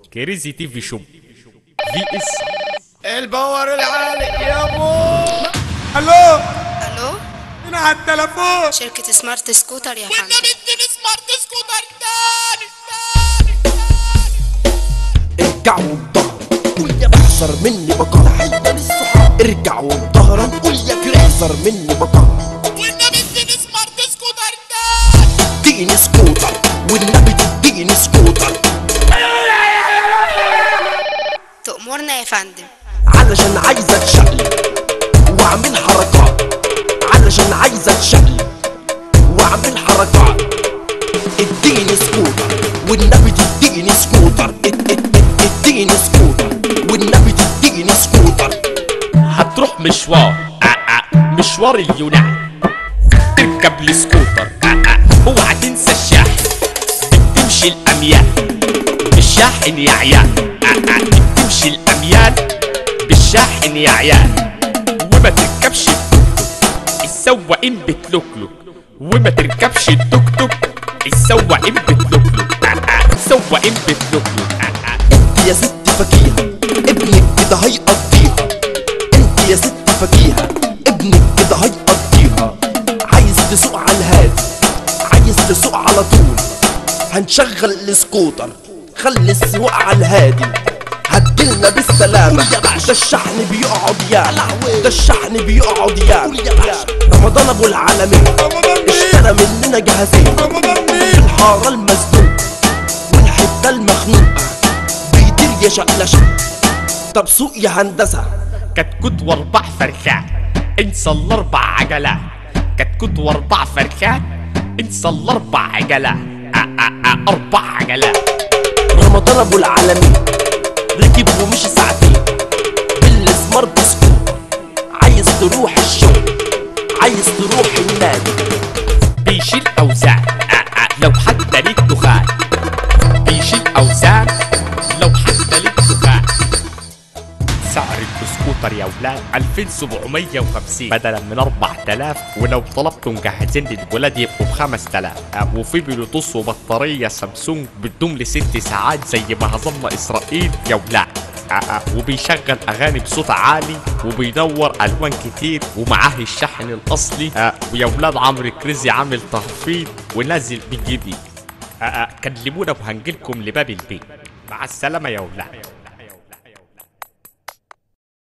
كريزي تي في شوب في اس الباور العالي يا ابو الو الو مين على التليفون شركة سمارت سكوتر يا فندم اديني سمارت سكوتر تاني ارجعوا بظهرك قول يا احذر مني بقرة حيا للصحاب ارجعوا بظهرك قول يا كريم احذر مني بقرة والنبي اديني سمارت سكوتر تاني اديني سكوتر والنبي تديني سكوتر تأمرنا يا فندم علشان عايزة اتشقلب واعمل حركات علشان عايزة اتشقلب واعمل حركات اديني سكوتر والنبي تديني سكوتر اد- اد- اد- اديني سكوتر والنبي تديني سكوتر هتروح مشوار آه آه مشوار اليونان تركب السكوتر آه آه اوعى تنسى الشاحن بتمشي الاميال بالشاحن يا عيال آه آه بتمشي الاميال بالشاحن يا عيال وما تركبش التوك توك السواقين بتلوكلوك وما تركبش التوك توك السواقين بتلوكلوك آه آه السواقين بتلوكلوك آه آه انت يا ست فكيهة ابنك كده هيقضيها انت يا ست فكيهة ابنك كده هيقضيها عايز تسوق على الهادي عايز تسوق على طول هنشغل السكوتر خلي السواق على الهادي هتجيلنا بالسلامة ده الشحن بيقعد يا ده الشحن بيقعد يا رمضان ابو العالمين اشترى مننا جهازين في الحارة المسدود والحتة المخنوقة بيطير يا شقلشة طب سوق يا هندسة كتكوت واربع فرخات انسى الاربع عجلات كتكوت واربع فرخات انسى الاربع عجلات آه آه آه اربع عجلات رمضان ابو العالمين ركب ومشي ساعتين بالسمارت سكوتر عايز تروح الشغل عايز تروح النادي بيشيل اوزان آه آه لو حتى ليك دخان بيشيل اوزان لو حتى ليك دخان سعر السكوتر يا ولاد 2750 بدلا من 4000 ولو طلبتم مجهزين للولاد يبقوا ب 5000 آه، وفي بلوتوث وبطاريه سامسونج بتدوم لست ساعات زي ما هظن اسرائيل يا ولاد آه، آه، وبيشغل اغاني بصوت عالي وبينور الوان كتير ومعاه الشحن الاصلي آه، ويا ولاد عمرو كريزي عامل تخفيض ونازل بالجديد آه، آه، كلمونا وهنجيلكم لباب البيت مع السلامه يا ولاد